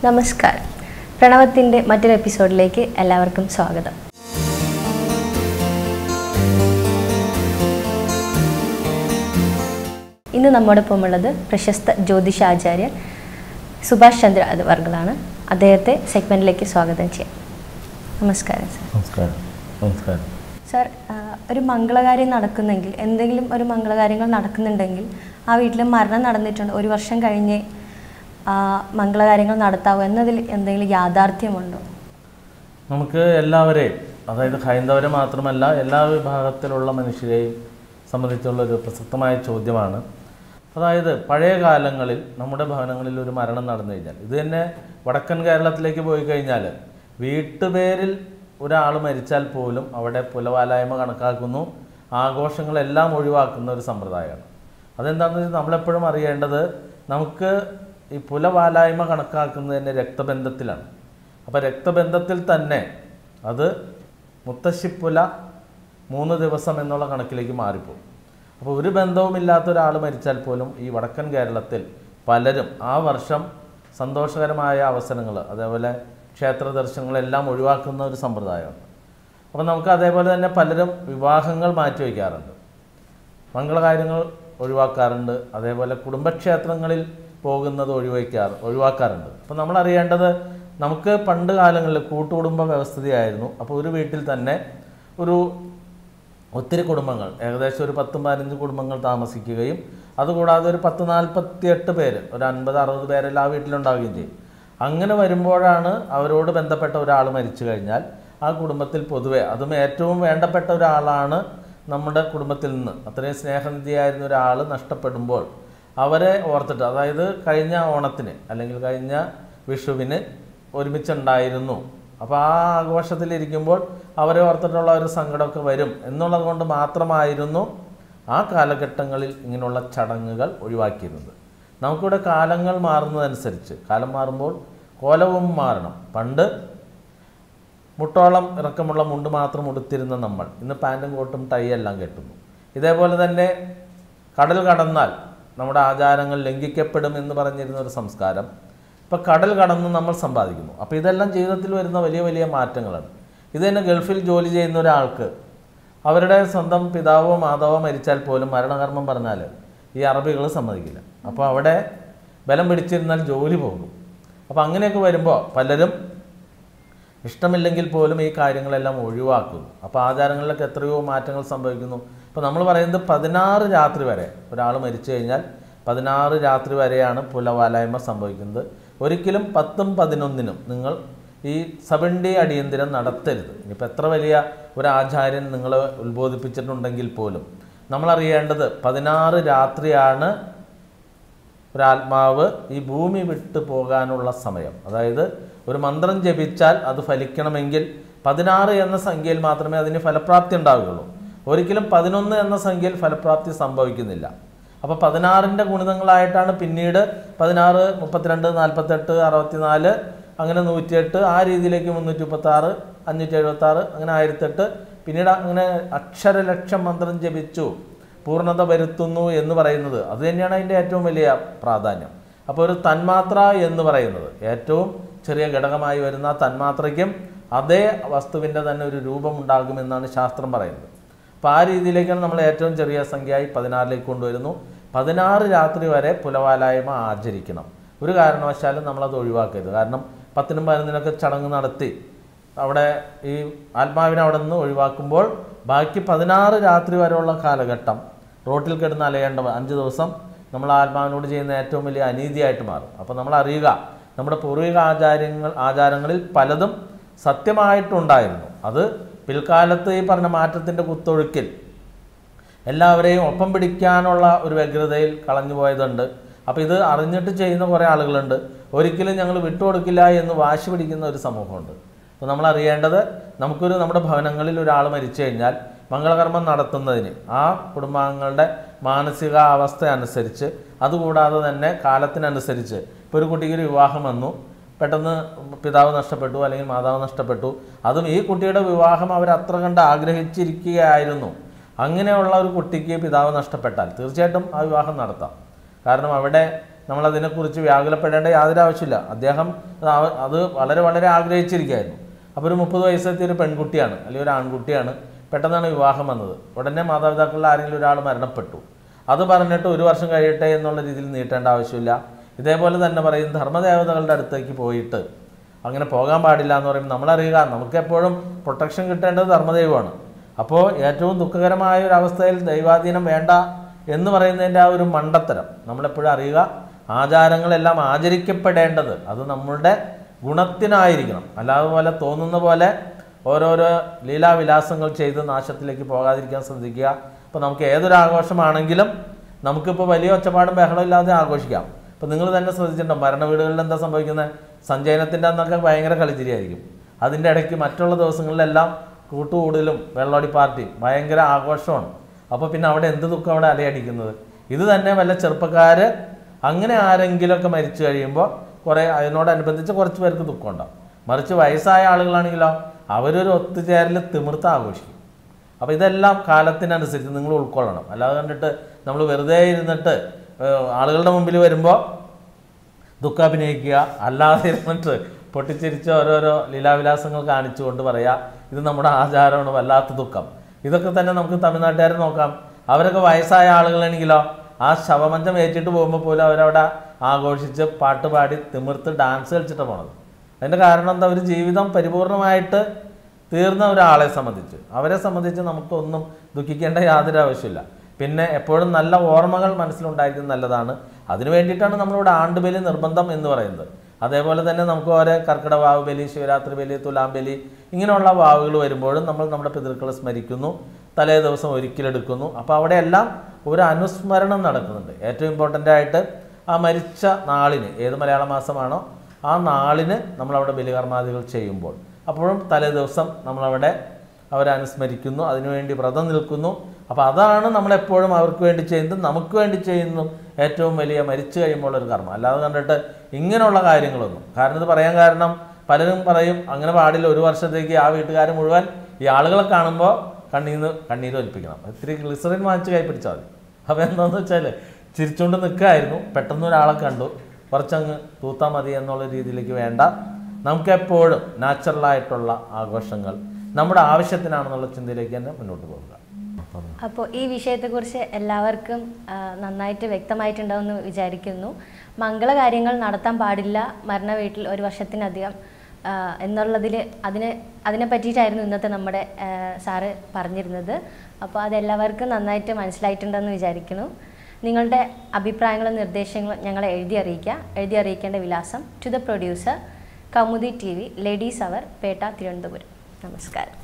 നമസ്കാരം പ്രണവത്തിൻ്റെ മറ്റൊരു എപ്പിസോഡിലേക്ക് എല്ലാവർക്കും സ്വാഗതം ഇന്ന് നമ്മോടൊപ്പം ഉള്ളത് പ്രശസ്ത ജ്യോതിഷാചാര്യൻ സുഭാഷ് ചന്ദ്ര വർഗളാണ് അദ്ദേഹത്തെ സെഗ്മെൻറ്റിലേക്ക് സ്വാഗതം ചെയ്യാം നമസ്കാരം സർ നമസ്കാരം നമസ്കാരം സർ ആ, ഒരു മംഗളകാര്യം നടക്കുന്നെങ്കിൽ എന്തെങ്കിലും ഒരു മംഗളകാര്യങ്ങൾ നടക്കുന്നുണ്ടെങ്കിൽ ആ വീട്ടിൽ മരണം നടന്നിട്ടുണ്ട് ഒരു വർഷം കഴിഞ്ഞ് ആ മംഗളകാര്യങ്ങൾ നടത്താവോ എന്നതിൽ എന്തെങ്കിലും യാഥാർത്ഥ്യമുണ്ടോ നമുക്ക് എല്ലാവരെയും അതായത് ഹൈന്ദവരെ മാത്രമല്ല എല്ലാ വിഭാഗത്തിലുള്ള മനുഷ്യരെയും സംബന്ധിച്ചുള്ള ഒരു പ്രസക്തമായ ചോദ്യമാണ് അതായത് പഴയ കാലങ്ങളിൽ നമ്മുടെ ഭവനങ്ങളിൽ ഒരു മരണം നടന്നു കഴിഞ്ഞാൽ ഇത് തന്നെ വടക്കൻ കേരളത്തിലേക്ക് പോയി കഴിഞ്ഞാൽ വീട്ടുപേരിൽ ഒരാൾ മരിച്ചാൽ പോലും അവിടെ പുലവാലായ്മ കണക്കാക്കുന്നു ആഘോഷങ്ങളെല്ലാം ഒഴിവാക്കുന്ന ഒരു സമ്പ്രദായമാണ് അതെന്താണെന്ന് വെച്ചാൽ നമ്മളെപ്പോഴും അറിയേണ്ടത് നമുക്ക് ഈ പുലവാലായ്മ കണക്കാക്കുന്നതിൻ്റെ രക്തബന്ധത്തിലാണ് അപ്പോൾ രക്തബന്ധത്തിൽ തന്നെ അത് മുത്തശ്ശിപ്പുല മൂന്ന് ദിവസം എന്നുള്ള കണക്കിലേക്ക് മാറിപ്പോകും അപ്പോൾ ഒരു ബന്ധവുമില്ലാത്ത ഒരാൾ മരിച്ചാൽ പോലും ഈ വടക്കൻ കേരളത്തിൽ പലരും ആ വർഷം സന്തോഷകരമായ അവസരങ്ങൾ അതേപോലെ ക്ഷേത്ര ദർശനങ്ങളെല്ലാം ഒഴിവാക്കുന്ന ഒരു സമ്പ്രദായമാണ് അപ്പോൾ നമുക്ക് അതേപോലെ തന്നെ പലരും വിവാഹങ്ങൾ മാറ്റിവെക്കാറുണ്ട് മംഗളകാര്യങ്ങൾ ഒഴിവാക്കാറുണ്ട് അതേപോലെ കുടുംബക്ഷേത്രങ്ങളിൽ പോകുന്നത് ഒഴിവാക്കാറ് ഒഴിവാക്കാറുണ്ട് അപ്പോൾ നമ്മൾ അറിയേണ്ടത് നമുക്ക് പണ്ട് കാലങ്ങളിൽ കൂട്ടുകുടുംബ വ്യവസ്ഥയായിരുന്നു അപ്പോൾ ഒരു വീട്ടിൽ തന്നെ ഒരു ഒത്തിരി കുടുംബങ്ങൾ ഏകദേശം ഒരു പത്തും പതിനഞ്ച് കുടുംബങ്ങൾ താമസിക്കുകയും അതുകൂടാതെ ഒരു പത്ത് നാൽപ്പത്തിയെട്ട് പേര് ഒരു അൻപത് അറുപത് പേരെല്ലാം ആ വീട്ടിലുണ്ടാവുകയും ചെയ്യും അങ്ങനെ വരുമ്പോഴാണ് അവരോട് ബന്ധപ്പെട്ട ഒരാൾ മരിച്ചു കഴിഞ്ഞാൽ ആ കുടുംബത്തിൽ പൊതുവെ അതും ഏറ്റവും വേണ്ടപ്പെട്ട ഒരാളാണ് നമ്മുടെ കുടുംബത്തിൽ നിന്ന് അത്രയും സ്നേഹനിധിയായിരുന്ന ഒരാൾ നഷ്ടപ്പെടുമ്പോൾ അവരെ ഓർത്തിട്ട് അതായത് കഴിഞ്ഞ ഓണത്തിന് അല്ലെങ്കിൽ കഴിഞ്ഞ വിഷുവിന് ഒരുമിച്ചുണ്ടായിരുന്നു അപ്പോൾ ആ ആഘോഷത്തിലിരിക്കുമ്പോൾ അവരെ ഓർത്തിട്ടുള്ള ഒരു സങ്കടമൊക്കെ വരും എന്നുള്ളത് കൊണ്ട് മാത്രമായിരുന്നു ആ കാലഘട്ടങ്ങളിൽ ഇങ്ങനെയുള്ള ചടങ്ങുകൾ ഒഴിവാക്കിയിരുന്നത് നമുക്കിവിടെ കാലങ്ങൾ മാറുന്നതനുസരിച്ച് കാലം മാറുമ്പോൾ കോലവും മാറണം പണ്ട് മുട്ടോളം ഇറക്കമുള്ള മുണ്ട് മാത്രം ഉടുത്തിരുന്ന നമ്മൾ ഇന്ന് പാൻറ്റും കോട്ടും ടൈ എല്ലാം കെട്ടുന്നു ഇതേപോലെ തന്നെ കടൽ കടന്നാൽ നമ്മുടെ ആചാരങ്ങൾ ലംഘിക്കപ്പെടും എന്ന് പറഞ്ഞിരുന്ന ഒരു സംസ്കാരം ഇപ്പോൾ കടൽ കടന്ന് നമ്മൾ സമ്പാദിക്കുന്നു അപ്പോൾ ഇതെല്ലാം ജീവിതത്തിൽ വരുന്ന വലിയ വലിയ മാറ്റങ്ങളാണ് ഇത് തന്നെ ഗൾഫിൽ ജോലി ചെയ്യുന്ന ഒരാൾക്ക് അവരുടെ സ്വന്തം പിതാവോ മാതാവോ മരിച്ചാൽ പോലും മരണകർമ്മം പറഞ്ഞാൽ ഈ അറബികൾ സമ്മതിക്കില്ല അപ്പോൾ അവിടെ ബലം പിടിച്ചിരുന്നാൽ ജോലി പോകും അപ്പോൾ അങ്ങനെയൊക്കെ വരുമ്പോൾ പലരും ഇഷ്ടമില്ലെങ്കിൽ പോലും ഈ കാര്യങ്ങളെല്ലാം ഒഴിവാക്കുന്നു അപ്പോൾ ആചാരങ്ങളിലൊക്കെ എത്രയോ മാറ്റങ്ങൾ സംഭവിക്കുന്നു ഇപ്പോൾ നമ്മൾ പറയുന്നത് പതിനാറ് രാത്രി വരെ ഒരാൾ മരിച്ചു കഴിഞ്ഞാൽ പതിനാറ് രാത്രി വരെയാണ് പുലവാലായ്മ സംഭവിക്കുന്നത് ഒരിക്കലും പത്തും പതിനൊന്നിനും നിങ്ങൾ ഈ സബണ്ടി അടിയന്തിരം നടത്തരുത് ഇനിയിപ്പോൾ എത്ര വലിയ ഒരു ആചാര്യൻ നിങ്ങളെ ഉത്ബോധിപ്പിച്ചിട്ടുണ്ടെങ്കിൽ പോലും നമ്മളറിയേണ്ടത് പതിനാറ് രാത്രിയാണ് ഒരാത്മാവ് ഈ ഭൂമി വിട്ടു പോകാനുള്ള സമയം അതായത് ഒരു മന്ത്രം ജപിച്ചാൽ അത് ഫലിക്കണമെങ്കിൽ പതിനാറ് എന്ന സംഖ്യയിൽ മാത്രമേ അതിന് ഫലപ്രാപ്തി ഉണ്ടാവുകയുള്ളൂ ഒരിക്കലും പതിനൊന്ന് എന്ന സംഖ്യയിൽ ഫലപ്രാപ്തി സംഭവിക്കുന്നില്ല അപ്പോൾ പതിനാറിൻ്റെ ഗുണിതങ്ങളായിട്ടാണ് പിന്നീട് പതിനാറ് മുപ്പത്തിരണ്ട് നാൽപ്പത്തെട്ട് അറുപത്തിനാല് അങ്ങനെ നൂറ്റിയെട്ട് ആ രീതിയിലേക്ക് മുന്നൂറ്റി മുപ്പത്താറ് അഞ്ഞൂറ്റി എഴുപത്താറ് അങ്ങനെ ആയിരത്തെട്ട് പിന്നീട് അങ്ങനെ അക്ഷരലക്ഷം മന്ത്രം ജപിച്ചു പൂർണ്ണത വരുത്തുന്നു എന്ന് പറയുന്നത് അത് തന്നെയാണ് അതിൻ്റെ ഏറ്റവും വലിയ പ്രാധാന്യം അപ്പോൾ ഒരു തന്മാത്ര എന്ന് പറയുന്നത് ഏറ്റവും ചെറിയ ഘടകമായി വരുന്ന തന്മാത്രയ്ക്കും അതേ വസ്തുവിൻ്റെ തന്നെ ഒരു രൂപമുണ്ടാകുമെന്നാണ് ശാസ്ത്രം പറയുന്നത് അപ്പോൾ ആ രീതിയിലേക്കാണ് നമ്മൾ ഏറ്റവും ചെറിയ സംഖ്യയായി പതിനാറിലേക്ക് കൊണ്ടുവരുന്നു പതിനാറ് രാത്രി വരെ പുലവാലായ്മ ആചരിക്കണം ഒരു കാരണവശാലും നമ്മളത് ഒഴിവാക്കരുത് കാരണം പത്തിനും പതിനൊന്നിനൊക്കെ ചടങ്ങ് നടത്തി അവിടെ ഈ ആത്മാവിനെ അവിടെ നിന്ന് ഒഴിവാക്കുമ്പോൾ ബാക്കി പതിനാറ് രാത്രി വരെയുള്ള കാലഘട്ടം റോട്ടിൽ കിടന്ന് അലയേണ്ട അഞ്ച് ദിവസം നമ്മൾ ആത്മാവിനോട് ചെയ്യുന്ന ഏറ്റവും വലിയ അനീതിയായിട്ട് മാറും അപ്പോൾ നമ്മൾ അറിയുക നമ്മുടെ പൂർവിക ആചാര്യങ്ങൾ ആചാരങ്ങളിൽ പലതും സത്യമായിട്ടുണ്ടായിരുന്നു അത് പിൽക്കാലത്ത് ഈ പറഞ്ഞ മാറ്റത്തിൻ്റെ കുത്തൊഴുക്കിൽ എല്ലാവരെയും ഒപ്പം പിടിക്കാനുള്ള ഒരു വ്യഗ്രതയിൽ കളഞ്ഞു പോയതുണ്ട് അപ്പോൾ ഇത് അറിഞ്ഞിട്ട് ചെയ്യുന്ന കുറേ ആളുകളുണ്ട് ഒരിക്കലും ഞങ്ങൾ വിട്ടുകൊടുക്കില്ല എന്ന് വാശി പിടിക്കുന്ന ഒരു സമൂഹമുണ്ട് അപ്പോൾ നമ്മൾ അറിയേണ്ടത് നമുക്കൊരു നമ്മുടെ ഭവനങ്ങളിൽ ഒരാൾ മരിച്ചു കഴിഞ്ഞാൽ മംഗളകർമ്മം നടത്തുന്നതിന് ആ കുടുംബാംഗങ്ങളുടെ മാനസിക അവസ്ഥ അനുസരിച്ച് അതുകൂടാതെ തന്നെ കാലത്തിനനുസരിച്ച് ഇപ്പോൾ ഒരു കുട്ടിക്ക് ഒരു വിവാഹം വന്നു പെട്ടെന്ന് പിതാവ് നഷ്ടപ്പെട്ടു അല്ലെങ്കിൽ മാതാവ് നഷ്ടപ്പെട്ടു അതും ഈ കുട്ടിയുടെ വിവാഹം അവർ അത്ര കണ്ട് ആഗ്രഹിച്ചിരിക്കുകയായിരുന്നു അങ്ങനെയുള്ള ഒരു കുട്ടിക്ക് പിതാവ് നഷ്ടപ്പെട്ടാൽ തീർച്ചയായിട്ടും ആ വിവാഹം നടത്താം കാരണം അവിടെ നമ്മളതിനെക്കുറിച്ച് വ്യാകുലപ്പെടേണ്ട യാതൊരു ആവശ്യമില്ല അദ്ദേഹം അത് ആ- അത് വളരെ വളരെ ആഗ്രഹിച്ചിരിക്കുകയായിരുന്നു അപ്പോൾ ഒരു മുപ്പത് വയസ്സെത്തിയ ഒരു പെൺകുട്ടിയാണ് അല്ലെങ്കിൽ ഒരു ആൺകുട്ടിയാണ് പെട്ടെന്നാണ് വിവാഹം വന്നത് ഉടനെ മാതാപിതാക്കളിൽ ആരെങ്കിലും ഒരാൾ മരണപ്പെട്ടു അത് പറഞ്ഞിട്ട് ഒരു വർഷം കഴിയട്ടെ എന്നുള്ള രീതിയിൽ നീട്ടേണ്ട ആവശ്യമില്ല ഇതേപോലെ തന്നെ പറയും ധർമ്മദേവതകളുടെ അടുത്തേക്ക് പോയിട്ട് അങ്ങനെ പോകാൻ പാടില്ല എന്ന് പറയുമ്പോൾ നമ്മളറിയുക നമുക്ക് എപ്പോഴും പ്രൊട്ടക്ഷൻ കിട്ടേണ്ടത് ധർമ്മദൈവമാണ് അപ്പോൾ ഏറ്റവും ദുഃഖകരമായ ഒരു അവസ്ഥയിൽ ദൈവാധീനം വേണ്ട എന്ന് പറയുന്നതിൻ്റെ ആ ഒരു മണ്ടത്തരം നമ്മളെപ്പോഴും അറിയുക ആചാരങ്ങളെല്ലാം ആചരിക്കപ്പെടേണ്ടത് അത് നമ്മളുടെ ഗുണത്തിനായിരിക്കണം അല്ലാതെ പോലെ തോന്നുന്ന പോലെ ഓരോരോ ലീലാവിലാസങ്ങൾ ചെയ്ത് നാശത്തിലേക്ക് പോകാതിരിക്കാൻ ശ്രദ്ധിക്കുക ഇപ്പോൾ നമുക്ക് ഏതൊരു ആഘോഷമാണെങ്കിലും നമുക്കിപ്പോൾ വലിയ ഒച്ചപ്പാടും ബഹളം ഇല്ലാതെ ആഘോഷിക്കാം ഇപ്പോൾ നിങ്ങൾ തന്നെ ശ്രദ്ധിച്ചിട്ടുണ്ടോ മരണ വീടുകളിൽ എന്താ സംഭവിക്കുന്നത് സഞ്ചയനത്തിൻ്റെ അന്നൊക്കെ ഭയങ്കര കളിച്ചിരിയായിരിക്കും അതിൻ്റെ ഇടയ്ക്ക് മറ്റുള്ള ദിവസങ്ങളിലെല്ലാം കൂട്ടുകൂടലും വെള്ളോടി പാർട്ടിയും ഭയങ്കര ആഘോഷമാണ് അപ്പോൾ പിന്നെ അവിടെ എന്ത് ദുഃഖം അവിടെ അലയടിക്കുന്നത് ഇത് തന്നെ വല്ല ചെറുപ്പക്കാർ അങ്ങനെ ആരെങ്കിലുമൊക്കെ മരിച്ചു കഴിയുമ്പോൾ കുറേ അതിനോടനുബന്ധിച്ച് കുറച്ച് പേർക്ക് ദുഃഖം ഉണ്ടാവും മറിച്ച് വയസ്സായ ആളുകളാണെങ്കിലോ അവരൊരു ഒത്തുചേരൽ തിമിർത്ത് ആഘോഷിക്കും അപ്പോൾ ഇതെല്ലാം കാലത്തിനനുസരിച്ച് നിങ്ങൾ ഉൾക്കൊള്ളണം അല്ലാതെ കണ്ടിട്ട് നമ്മൾ വെറുതെ ഇരുന്നിട്ട് ഏഹ്, ആളുകളുടെ മുമ്പിൽ വരുമ്പോൾ ദുഃഖം അഭിനയിക്കുക അല്ലാതെ ഇരുന്നിട്ട് പൊട്ടിച്ചിരിച്ച് ഓരോരോ ലീലാവിലാസങ്ങൾ കാണിച്ചുകൊണ്ട് പറയാ ഇത് നമ്മുടെ ആചാരമാണ് വല്ലാത്ത ദുഃഖം ഇതൊക്കെ തന്നെ നമുക്ക് തമിഴ്നാട്ടുകാരെ നോക്കാം അവരൊക്കെ വയസ്സായ ആളുകളാണെങ്കിലോ ആ ശവമഞ്ചം ഏറ്റിട്ട് പോകുമ്പോൾ പോലും അവരവിടെ ആഘോഷിച്ച് പാട്ട് പാടി തിമിർത്ത് ഡാൻസ് കളിച്ചിട്ട് പോണത് അതിൻ്റെ കാരണം എന്താ ഒരു ജീവിതം പരിപൂർണമായിട്ട് തീർന്ന ഒരാളെ സംബന്ധിച്ച് അവരെ സംബന്ധിച്ച് നമുക്കൊന്നും ദുഃഖിക്കേണ്ട യാതൊരു ആവശ്യമില്ല പിന്നെ എപ്പോഴും നല്ല ഓർമ്മകൾ മനസ്സിലുണ്ടായിരിക്കുന്നത് നല്ലതാണ് അതിനു വേണ്ടിയിട്ടാണ് നമ്മളിവിടെ ആണ്ടുബലി നിർബന്ധം എന്ന് പറയുന്നത് അതേപോലെ തന്നെ നമുക്ക് ഓരോ കർക്കിടക വാവ് ബലി ശിവരാത്രി ബലി തുലാം ബലി ഇങ്ങനെയുള്ള വാവുകൾ വരുമ്പോഴും നമ്മൾ നമ്മുടെ പിതൃക്കളെ സ്മരിക്കുന്നു തലേ ദിവസം ഒരിക്കലെടുക്കുന്നു അപ്പോൾ അവിടെയെല്ലാം ഒരു അനുസ്മരണം നടക്കുന്നുണ്ട് ഏറ്റവും ഇമ്പോർട്ടൻ്റ് ആയിട്ട് ആ മരിച്ച നാളിന് ഏത് മലയാള മാസമാണോ ആ നാളിന് നമ്മളവിടെ ബലികർമാദികൾ ചെയ്യുമ്പോൾ അപ്പോഴും തലേ ദിവസം നമ്മളവിടെ അവരെ അനുസ്മരിക്കുന്നു അതിനുവേണ്ടി വ്രതം നിൽക്കുന്നു അപ്പോൾ അതാണ് നമ്മളെപ്പോഴും അവർക്ക് വേണ്ടി ചെയ്യുന്നതും നമുക്ക് വേണ്ടി ചെയ്യുന്നതും ഏറ്റവും വലിയ മരിച്ചു കഴിയുമ്പോൾ ഒരു കർമ്മം അല്ലാതെ കണ്ടിട്ട് ഇങ്ങനെയുള്ള കാര്യങ്ങളൊന്നും കാരണം ഇത് പറയാൻ കാരണം പലരും പറയും അങ്ങനെ പാടില്ല ഒരു വർഷത്തേക്ക് ആ വീട്ടുകാർ മുഴുവൻ ഈ ആളുകളെ കാണുമ്പോൾ കണ്ണീന്ന് കണ്ണീര് ഒലിപ്പിക്കണം ഇത്തിരി ഗ്ലിസറിൻ വാങ്ങിച്ച് കൈ പിടിച്ചാൽ മതി അപ്പോൾ എന്താണെന്ന് വെച്ചാൽ ചിരിച്ചുകൊണ്ട് നിൽക്കുകയായിരുന്നു പെട്ടെന്ന് ഒരാളെ കണ്ടു കുറച്ചങ്ങ് തൂത്താൽ മതി എന്നുള്ള രീതിയിലേക്ക് വേണ്ട നമുക്കെപ്പോഴും നാച്ചുറലായിട്ടുള്ള ആഘോഷങ്ങൾ നമ്മുടെ ആവശ്യത്തിനാണെന്നുള്ള ചിന്തയിലേക്ക് തന്നെ മുന്നോട്ട് പോകുക അപ്പം അപ്പോൾ ഈ വിഷയത്തെക്കുറിച്ച് എല്ലാവർക്കും ആ, നന്നായിട്ട് വ്യക്തമായിട്ടുണ്ടാവുമെന്ന് വിചാരിക്കുന്നു മംഗളകാര്യങ്ങൾ നടത്താൻ പാടില്ല മരണ വീട്ടിൽ ഒരു വർഷത്തിനധികം ആ, എന്നുള്ളതിൽ അതിനെ അതിനെ പറ്റിയിട്ടായിരുന്നു ഇന്നത്തെ നമ്മുടെ ആ, സാറ് പറഞ്ഞിരുന്നത് അപ്പോൾ അതെല്ലാവർക്കും നന്നായിട്ട് മനസ്സിലായിട്ടുണ്ടെന്ന് വിചാരിക്കുന്നു നിങ്ങളുടെ അഭിപ്രായങ്ങളും നിർദ്ദേശങ്ങളും ഞങ്ങളെ എഴുതി അറിയിക്കുക എഴുതി അറിയിക്കേണ്ട വിലാസം to the producer Kaumudi T V ladies hour Pettah Thiruvananthapuram നമസ്കാരം